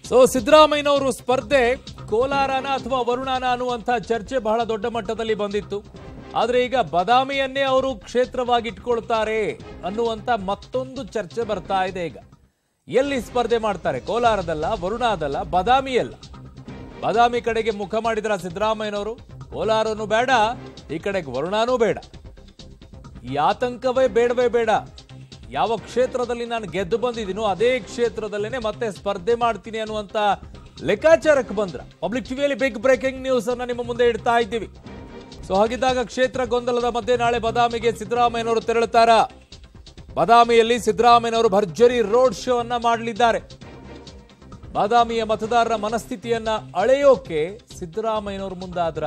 so ಸಿದ್ದರಾಮಯ್ಯನವರು ಸ್ಪರ್ಧೆ ಕೋಲಾರನ ಅಥವಾ ವರುಣಾನ ಅನ್ನುವಂಥ ಚರ್ಚೆ ಬಹಳ ದೊಡ್ಡ ಮಟ್ಟದಲ್ಲಿ ಬಂದಿತ್ತು ಆದ್ರೆ ಈಗ ಬದಾಮಿಯನ್ನೇ ಅವರು ಕ್ಷೇತ್ರವಾಗಿ ಇಟ್ಕೊಳ್ತಾರೆ ಅನ್ನುವಂಥ ಮತ್ತೊಂದು ಚರ್ಚೆ ಬರ್ತಾ ಇದೆ ಈಗ ಎಲ್ಲಿ ಸ್ಪರ್ಧೆ ಮಾಡ್ತಾರೆ ಕೋಲಾರದಲ್ಲ ವರುಣಾದಲ್ಲ ಬದಾಮಿಯಲ್ಲ ಬದಾಮಿ ಕಡೆಗೆ ಮುಖ ಮಾಡಿದ್ರ ಸಿದ್ದರಾಮಯ್ಯನವರು ಕೋಲಾರನು ಬೇಡ ಈ ಕಡೆಗೆ ವರುಣಾನೂ ಬೇಡ ಈ ಆತಂಕವೇ ಬೇಡವೇ ಬೇಡ ಯಾವ ಕ್ಷೇತ್ರದಲ್ಲಿ ನಾನು ಗೆದ್ದು ಬಂದಿದ್ದೀನೋ ಅದೇ ಕ್ಷೇತ್ರದಲ್ಲೇನೆ ಮತ್ತೆ ಸ್ಪರ್ಧೆ ಮಾಡ್ತೀನಿ ಅನ್ನುವಂತ ಲೆಕ್ಕಾಚಾರಕ್ಕೆ ಬಂದ್ರ ಪಬ್ಲಿಕ್ ಟಿವಿಯಲ್ಲಿ ಬಿಗ್ ಬ್ರೇಕಿಂಗ್ ನ್ಯೂಸ್ ಅನ್ನ ನಿಮ್ಮ ಮುಂದೆ ಇಡ್ತಾ ಇದ್ದೀವಿ ಸೊ ಹಾಗಿದ್ದಾಗ ಕ್ಷೇತ್ರ ಗೊಂದಲದ ಮಧ್ಯೆ ನಾಳೆ ಬದಾಮಿಗೆ ಸಿದ್ದರಾಮಯ್ಯನವರು ತೆರಳುತ್ತಾರ ಬದಾಮಿಯಲ್ಲಿ ಸಿದ್ದರಾಮಯ್ಯನವರು ಭರ್ಜರಿ ರೋಡ್ ಶೋ ಅನ್ನ ಮಾಡಲಿದ್ದಾರೆ ಬಾದಾಮಿಯ ಮತದಾರರ ಮನಸ್ಥಿತಿಯನ್ನ ಅಳೆಯೋಕೆ ಸಿದ್ದರಾಮಯ್ಯನವರು ಮುಂದಾದ್ರ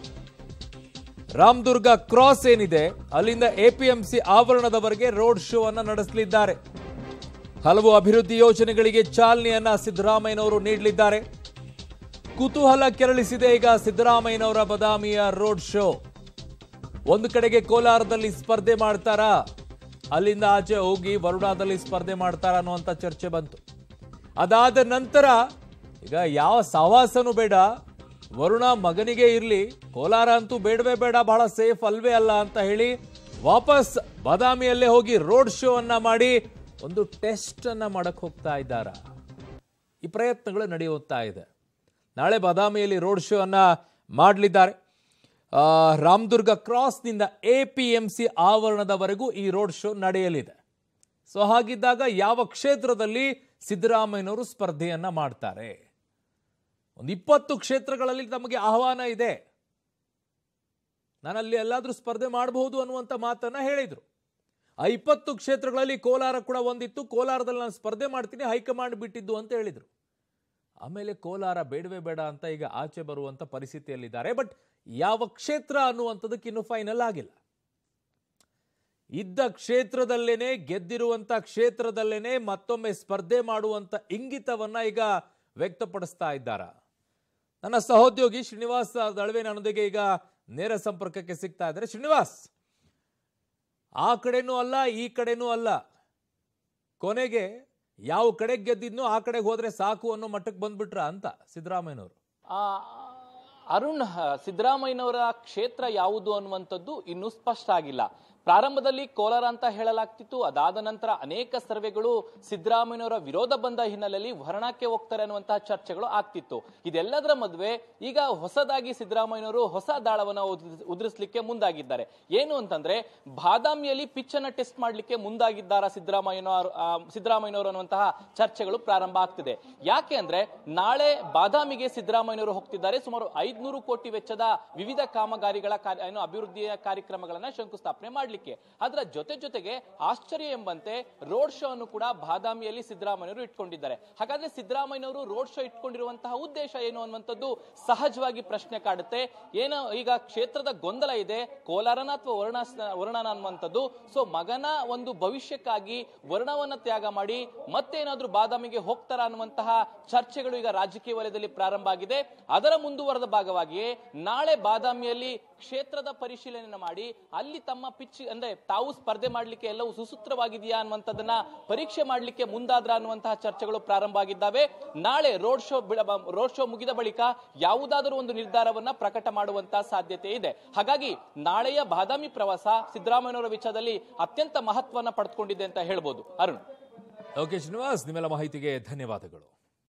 ರಾಮದುರ್ಗ ಕ್ರಾಸ್ ಏನಿದೆ ಅಲ್ಲಿಂದ ಎಪಿಎಂಸಿ ಆವರಣದವರೆಗೆ ರೋಡ್ ಶೋ ಅನ್ನ ನಡೆಸಲಿದ್ದಾರೆ ಹಲವು ಅಭಿವೃದ್ಧಿ ಯೋಜನೆಗಳಿಗೆ ಚಾಲನೆಯನ್ನ ಸಿದ್ದರಾಮಯ್ಯನವರು ನೀಡಲಿದ್ದಾರೆ ಕುತೂಹಲ ಕೆರಳಿಸಿದೆ ಈಗ ಸಿದ್ದರಾಮಯ್ಯನವರ ಬದಾಮಿಯ ರೋಡ್ ಶೋ ಒಂದು ಕಡೆಗೆ ಕೋಲಾರದಲ್ಲಿ ಸ್ಪರ್ಧೆ ಮಾಡ್ತಾರಾ ಅಲ್ಲಿಂದ ಆಚೆ ಹೋಗಿ ವರುಣಾದಲ್ಲಿ ಸ್ಪರ್ಧೆ ಮಾಡ್ತಾರ ಅನ್ನುವಂಥ ಚರ್ಚೆ ಬಂತು ಅದಾದ ನಂತರ ಈಗ ಯಾವ ಸಹವಾಸನೂ ಬೇಡ ವರುಣ ಮಗನಿಗೆ ಇರಲಿ ಕೋಲಾರ ಅಂತೂ ಬೇಡವೇ ಬೇಡ ಬಹಳ ಸೇಫ್ ಅಲ್ವೇ ಅಲ್ಲ ಅಂತ ಹೇಳಿ ವಾಪಸ್ ಬಾದಾಮಿಯಲ್ಲೇ ಹೋಗಿ ರೋಡ್ ಶೋ ಅನ್ನ ಮಾಡಿ ಒಂದು ಟೆಸ್ಟ್ ಅನ್ನ ಮಾಡಕ್ ಹೋಗ್ತಾ ಇದ್ದಾರ ಈ ಪ್ರಯತ್ನಗಳು ನಡೆಯುತ್ತಾ ಇದೆ ನಾಳೆ ಬಾದಾಮಿಯಲ್ಲಿ ರೋಡ್ ಶೋ ಅನ್ನ ಮಾಡಲಿದ್ದಾರೆ ಆ, ರಾಮದುರ್ಗ ಕ್ರಾಸ್ನಿಂದ ಎ ಪಿ ಎಂ ಸಿ ಆವರಣದವರೆಗೂ ಈ ರೋಡ್ ಶೋ ನಡೆಯಲಿದೆ ಸೊ ಹಾಗಿದ್ದಾಗ ಯಾವ ಕ್ಷೇತ್ರದಲ್ಲಿ ಸಿದ್ದರಾಮಯ್ಯನವರು ಸ್ಪರ್ಧೆಯನ್ನ ಮಾಡ್ತಾರೆ ಒಂದು ಇಪ್ಪತ್ತು ಕ್ಷೇತ್ರಗಳಲ್ಲಿ ತಮಗೆ ಆಹ್ವಾನ ಇದೆ ನಾನು ಅಲ್ಲಿ ಎಲ್ಲಾದ್ರೂ ಸ್ಪರ್ಧೆ ಮಾಡಬಹುದು ಅನ್ನುವಂಥ ಮಾತನ್ನ ಹೇಳಿದ್ರು ಆ ಇಪ್ಪತ್ತು ಕ್ಷೇತ್ರಗಳಲ್ಲಿ ಕೋಲಾರ ಕೂಡ ಒಂದಿತ್ತು ಕೋಲಾರದಲ್ಲಿ ನಾನು ಸ್ಪರ್ಧೆ ಮಾಡ್ತೀನಿ ಹೈಕಮಾಂಡ್ ಬಿಟ್ಟಿದ್ದು ಅಂತ ಹೇಳಿದ್ರು ಆಮೇಲೆ ಕೋಲಾರ ಬೇಡವೇ ಬೇಡ ಅಂತ ಈಗ ಆಚೆ ಬರುವಂತ ಪರಿಸ್ಥಿತಿಯಲ್ಲಿದ್ದಾರೆ ಬಟ್ ಯಾವ ಕ್ಷೇತ್ರ ಅನ್ನುವಂಥದ್ದಕ್ಕೆ ಇನ್ನು ಫೈನಲ್ ಆಗಿಲ್ಲ ಇದ್ದ ಕ್ಷೇತ್ರದಲ್ಲೇನೆ ಗೆದ್ದಿರುವಂತ ಕ್ಷೇತ್ರದಲ್ಲೇನೆ ಮತ್ತೊಮ್ಮೆ ಸ್ಪರ್ಧೆ ಮಾಡುವಂತ ಇಂಗಿತವನ್ನ ಈಗ ವ್ಯಕ್ತಪಡಿಸ್ತಾ ಇದ್ದಾರ ನನ್ನ ಸಹೋದ್ಯೋಗಿ ಶ್ರೀನಿವಾಸ್ ದಳವೆ ನನ್ನೊಂದಿಗೆ ಈಗ ನೇರ ಸಂಪರ್ಕಕ್ಕೆ ಸಿಗ್ತಾ ಇದ್ದಾರೆ ಶ್ರೀನಿವಾಸ್ ಆ ಕಡೆನೂ ಅಲ್ಲ ಈ ಕಡೆನೂ ಅಲ್ಲ ಕೊನೆಗೆ ಯಾವ ಕಡೆಗೆ ಗೆದ್ದಿದ್ನೋ ಆ ಕಡೆಗೆ ಹೋದ್ರೆ ಸಾಕು ಅನ್ನೋ ಮಟ್ಟಕ್ಕೆ ಬಂದ್ಬಿಟ್ರ ಅಂತ ಸಿದ್ದರಾಮಯ್ಯನವರು ಆ, ಅರುಣ್ ಹ, ಸಿದ್ದರಾಮಯ್ಯನವರ ಕ್ಷೇತ್ರ ಯಾವುದು ಅನ್ನುವಂಥದ್ದು ಇನ್ನೂ ಸ್ಪಷ್ಟ ಆಗಿಲ್ಲ ಪ್ರಾರಂಭದಲ್ಲಿ ಕೋಲಾರ ಅಂತ ಹೇಳಲಾಗ್ತಿತ್ತು ಅದಾದ ನಂತರ ಅನೇಕ ಸರ್ವೆಗಳು ಸಿದ್ದರಾಮಯ್ಯನವರ ವಿರೋಧ ಬಂದ ಹಿನ್ನೆಲೆಯಲ್ಲಿ ವರ್ಣಕ್ಕೆ ಹೋಗ್ತಾರೆ ಅನ್ನುವಂತಹ ಚರ್ಚೆಗಳು ಆಗ್ತಿತ್ತು ಇದೆಲ್ಲದರ ಮದುವೆ ಈಗ ಹೊಸದಾಗಿ ಸಿದ್ದರಾಮಯ್ಯನವರು ಹೊಸ ದಾಳವನ್ನ ಉದ್ರಿಸ್- ಉದುರಿಸ್ಲಿಕ್ಕೆ ಮುಂದಾಗಿದ್ದಾರೆ ಏನು ಅಂತಂದ್ರೆ ಬಾದಾಮಿಯಲ್ಲಿ ಪಿಚ್ ಅನ್ನ ಟೆಸ್ಟ್ ಮಾಡ್ಲಿಕ್ಕೆ ಮುಂದಾಗಿದ್ದಾರ ಸಿದ್ದರಾಮಯ್ಯನವರು ಆ, ಸಿದ್ದರಾಮಯ್ಯನವರು ಅನ್ನುವಂತಹ ಚರ್ಚೆಗಳು ಪ್ರಾರಂಭ ಆಗ್ತಿದೆ ಯಾಕೆ ಅಂದ್ರೆ ನಾಳೆ ಬಾದಾಮಿಗೆ ಸಿದ್ದರಾಮಯ್ಯನವರು ಹೋಗ್ತಿದ್ದಾರೆ ಸುಮಾರು ಐದ್ನೂರು ಕೋಟಿ ವೆಚ್ಚದ ವಿವಿಧ ಕಾಮಗಾರಿಗಳ ಕಾರ್ಯ- ಏನು ಅಭಿವೃದ್ಧಿಯ ಕಾರ್ಯಕ್ರಮಗಳನ್ನ ಶಂಕುಸ್ಥಾಪನೆ ಮಾಡ್ಲಿಕ್ಕೆ ಅದರ ಜೊತೆ ಜೊತೆಗೆ ಆಶ್ಚರ್ಯ ಎಂಬಂತೆ ರೋಡ್ ಶೋ ಅನ್ನು ಕೂಡ ಬಾದಾಮಿಯಲ್ಲಿ ಸಿದ್ದರಾಮಯ್ಯನವರು ಇಟ್ಕೊಂಡಿದ್ದಾರೆ ಹಾಗಾದ್ರೆ ಸಿದ್ದರಾಮಯ್ಯನವರು ರೋಡ್ ಶೋ ಇಟ್ಕೊಂಡಿರುವಂತಹ ಉದ್ದೇಶ ಏನು ಅನ್ನುವಂಥದ್ದು ಸಹಜವಾಗಿ ಪ್ರಶ್ನೆ ಕಾಡುತ್ತೆ ಏನೋ ಈಗ ಕ್ಷೇತ್ರದ ಗೊಂದಲ ಇದೆ ಕೋಲಾರನ ಅಥವಾ ವರ್ಣ ವರ್ಣನ ಅನ್ನುವಂಥದ್ದು ಸೊ ಮಗನ ಒಂದು ಭವಿಷ್ಯಕ್ಕಾಗಿ ವರ್ಣವನ್ನ ತ್ಯಾಗ ಮಾಡಿ ಮತ್ತೇನಾದ್ರೂ ಬಾದಾಮಿಗೆ ಹೋಗ್ತಾರ ಅನ್ನುವಂತಹ ಚರ್ಚೆಗಳು ಈಗ ರಾಜಕೀಯ ವಲಯದಲ್ಲಿ ಪ್ರಾರಂಭ ಆಗಿದೆ ಅದರ ಮುಂದುವರೆದ ಭಾಗವಾಗಿಯೇ ನಾಳೆ ಬಾದಾಮಿಯಲ್ಲಿ ಕ್ಷೇತ್ರದ ಪರಿಶೀಲನೆ ಮಾಡಿ ಅಲ್ಲಿ ತಮ್ಮ ಪಿಚ್ ಅಂದ್ರೆ ತಾವು ಸ್ಪರ್ಧೆ ಮಾಡ್ಲಿಕ್ಕೆ ಎಲ್ಲವೂ ಸುಸೂತ್ರವಾಗಿದೆಯಾ ಅನ್ನುವಂಥದ್ದನ್ನ ಪರೀಕ್ಷೆ ಮಾಡ್ಲಿಕ್ಕೆ ಮುಂದಾದ್ರ ಅನ್ನುವಂತಹ ಚರ್ಚೆಗಳು ಪ್ರಾರಂಭ ಆಗಿದ್ದಾವೆ ನಾಳೆ ರೋಡ್ ಶೋ ರೋಡ್ ಶೋ ಮುಗಿದ ಬಳಿಕ ಯಾವುದಾದರೂ ಒಂದು ನಿರ್ಧಾರವನ್ನ ಪ್ರಕಟ ಮಾಡುವಂತಹ ಸಾಧ್ಯತೆ ಇದೆ ಹಾಗಾಗಿ ನಾಳೆಯ ಬಾದಾಮಿ ಪ್ರವಾಸ ಸಿದ್ದರಾಮಯ್ಯನವರ ವಿಚಾರದಲ್ಲಿ ಅತ್ಯಂತ ಮಹತ್ವನ ಪಡೆದುಕೊಂಡಿದೆ ಅಂತ ಹೇಳ್ಬೋದು ಅರುಣ್ ಓಕೆ ಶ್ರೀನಿವಾಸ್ ನಿಮ್ಮೆಲ್ಲ ಮಾಹಿತಿಗೆ ಧನ್ಯವಾದಗಳು